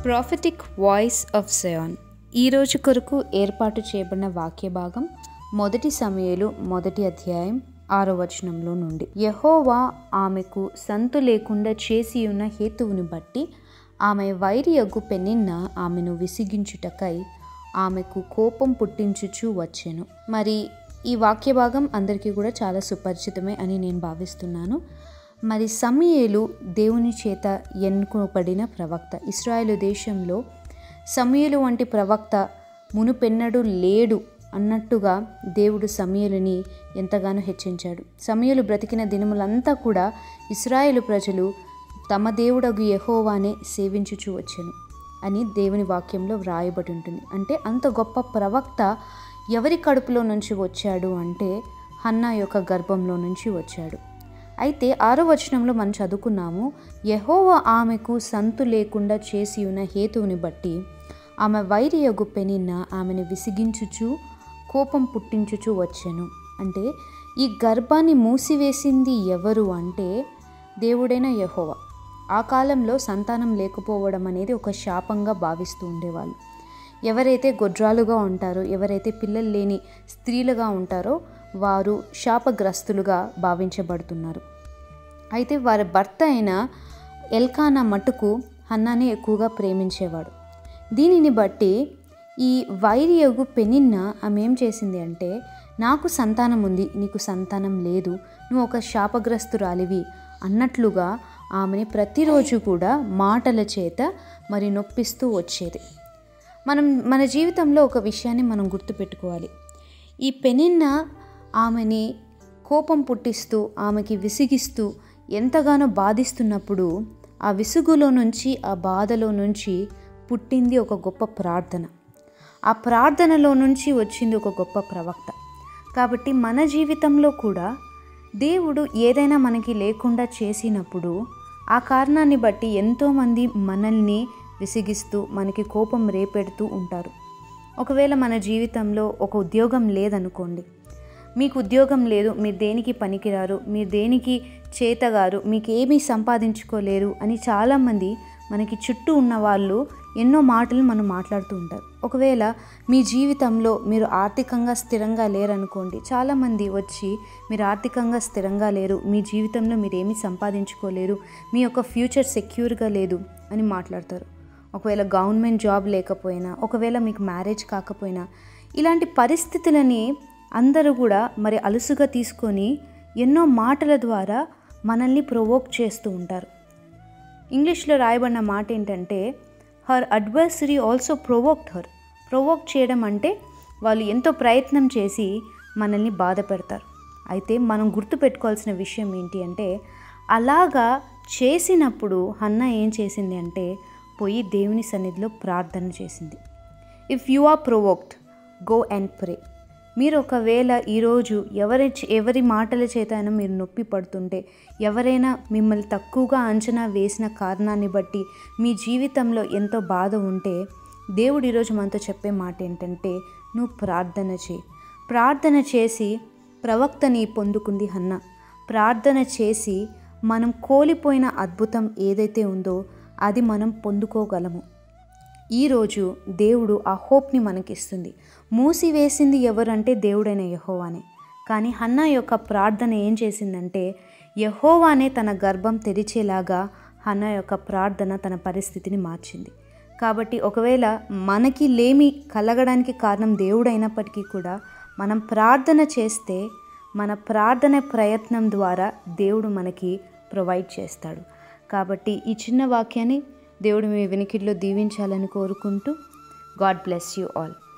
prophetic voice of Zion ఈ రోజు కొరకు ఏర్పాటు చేయబడిన వాక్య భాగం మొదటి సమయలు మొదటి అధ్యాయం ఆరో వచనంలో నుండి యహోవా ఆమెకు సంతు లేకుండా చేసి ఉన్న హేతువుని బట్టి ఆమె వైరి యగ్గు పెనిన్న ఆమెను విసిగించుటకై ఆమెకు కోపం పుట్టించుచు వచ్చెను మరి ఈ వాక్య భాగం అందరికీ కూడా చాలా సుపరిచితమే అని నేను భావిస్తున్నాను మరి సమయేలు దేవుని చేత ఎన్నుకోబడిన ప్రవక్త ఇస్రాయేలు దేశంలో సమయలు వంటి ప్రవక్త మునుపెన్నడు లేడు అన్నట్టుగా దేవుడు సమయలుని ఎంతగానో హెచ్చించాడు సమయలు బ్రతికిన దినములంతా కూడా ఇస్రాయేలు ప్రజలు తమ దేవుడగు యహోవానే సేవించుచూ వచ్చెను అని దేవుని వాక్యంలో వ్రాయబడి ఉంటుంది అంటే అంత గొప్ప ప్రవక్త ఎవరి కడుపులో నుంచి వచ్చాడు అంటే హన్నా యొక్క గర్భంలో నుంచి వచ్చాడు అయితే ఆరో వచనంలో మనం చదువుకున్నాము యహోవ ఆమెకు సంతు లేకుండా చేసి ఉన్న హేతువుని బట్టి ఆమె వైరి యొగు పెనిన్న ఆమెను విసిగించుచు కోపం పుట్టించుచు వచ్చెను అంటే ఈ గర్భాన్ని మూసివేసింది ఎవరు అంటే దేవుడైన యహోవ ఆ కాలంలో సంతానం లేకపోవడం అనేది ఒక శాపంగా భావిస్తూ ఉండేవాళ్ళు ఎవరైతే గొడ్రాలుగా ఉంటారో ఎవరైతే పిల్లలు లేని స్త్రీలుగా ఉంటారో వారు శాపగ్రస్తులుగా భావించబడుతున్నారు అయితే వారి భర్త అయిన ఎల్కానా మటుకు హన్నాని ఎక్కువగా ప్రేమించేవాడు దీనిని బట్టి ఈ వైరియగు పెనిన్న ఆమె ఏం చేసింది అంటే నాకు సంతానం ఉంది నీకు సంతానం లేదు నువ్వు ఒక శాపగ్రస్తురాలివి అన్నట్లుగా ఆమెని ప్రతిరోజు కూడా మాటల చేత మరి నొప్పిస్తూ వచ్చేది మనం మన జీవితంలో ఒక విషయాన్ని మనం గుర్తుపెట్టుకోవాలి ఈ పెనిన్న ఆమెని కోపం పుట్టిస్తూ ఆమెకి విసిగిస్తూ ఎంతగానో బాధిస్తున్నప్పుడు ఆ విసుగులో నుంచి ఆ బాధలో నుంచి పుట్టింది ఒక గొప్ప ప్రార్థన ఆ ప్రార్థనలో నుంచి వచ్చింది ఒక గొప్ప ప్రవక్త కాబట్టి మన జీవితంలో కూడా దేవుడు ఏదైనా మనకి లేకుండా చేసినప్పుడు ఆ కారణాన్ని బట్టి ఎంతోమంది మనల్ని విసిగిస్తూ మనకి కోపం రేపెడుతూ ఉంటారు ఒకవేళ మన జీవితంలో ఒక ఉద్యోగం లేదనుకోండి మీకు ఉద్యోగం లేదు మీరు దేనికి పనికిరారు మీరు దేనికి చేతగారు మీకు ఏమీ సంపాదించుకోలేరు అని చాలామంది మనకి చుట్టూ ఉన్న వాళ్ళు ఎన్నో మాటలు మనం మాట్లాడుతూ ఉంటారు ఒకవేళ మీ జీవితంలో మీరు ఆర్థికంగా స్థిరంగా లేరనుకోండి చాలామంది వచ్చి మీరు ఆర్థికంగా స్థిరంగా లేరు మీ జీవితంలో మీరు ఏమీ సంపాదించుకోలేరు మీ యొక్క ఫ్యూచర్ సెక్యూర్గా లేదు అని మాట్లాడతారు ఒకవేళ గవర్నమెంట్ జాబ్ లేకపోయినా ఒకవేళ మీకు మ్యారేజ్ కాకపోయినా ఇలాంటి పరిస్థితులని అందరూ కూడా మరి అలుసుగా తీసుకొని ఎన్నో మాటల ద్వారా మనల్ని ప్రొవోక్ చేస్తూ ఉంటారు ఇంగ్లీష్లో రాయబడిన మాట ఏంటంటే her adversary also provoked her provoke చేయడం అంటే వాళ్ళు ఎంతో ప్రయత్నం చేసి మనల్ని బాధ పెడతారు అయితే మనం గుర్తుపెట్టుకోవాల్సిన విషయం ఏంటి అంటే అలాగా చేసినప్పుడు హన్న ఏం చేసింది అంటే పోయి దేవుని సన్నిధిలో ప్రార్థన చేసింది if you are provoked go and pray మీరు ఒకవేళ ఈరోజు ఎవరి ఎవరి మాటల చేతైనా మీరు నొప్పి పడుతుంటే ఎవరైనా మిమ్మల్ని తక్కువగా అంచనా వేసిన కారణాన్ని బట్టి మీ జీవితంలో ఎంతో బాధ ఉంటే దేవుడు ఈరోజు మనతో చెప్పే మాట ఏంటంటే నువ్వు ప్రార్థన చేయి ప్రార్థన చేసి ప్రవక్తని పొందుకుంది హన్న ప్రార్థన చేసి మనం కోల్పోయిన అద్భుతం ఏదైతే ఉందో అది మనం పొందుకోగలము ఈరోజు దేవుడు ఆ హోప్ని మనకిస్తుంది మూసివేసింది ఎవరంటే దేవుడైన యహోవానే కానీ హన్నా యొక్క ప్రార్థన ఏం చేసిందంటే యహోవానే తన గర్భం తెరిచేలాగా హన్నా యొక్క ప్రార్థన తన పరిస్థితిని మార్చింది కాబట్టి ఒకవేళ మనకి లేమి కలగడానికి కారణం దేవుడైనప్పటికీ కూడా మనం ప్రార్థన చేస్తే మన ప్రార్థన ప్రయత్నం ద్వారా దేవుడు మనకి ప్రొవైడ్ చేస్తాడు కాబట్టి ఈ చిన్న వాక్యాన్ని దేవుడు మీ వెనికిడిలో దీవించాలని కోరుకుంటూ గాడ్ బ్లెస్ యూ ఆల్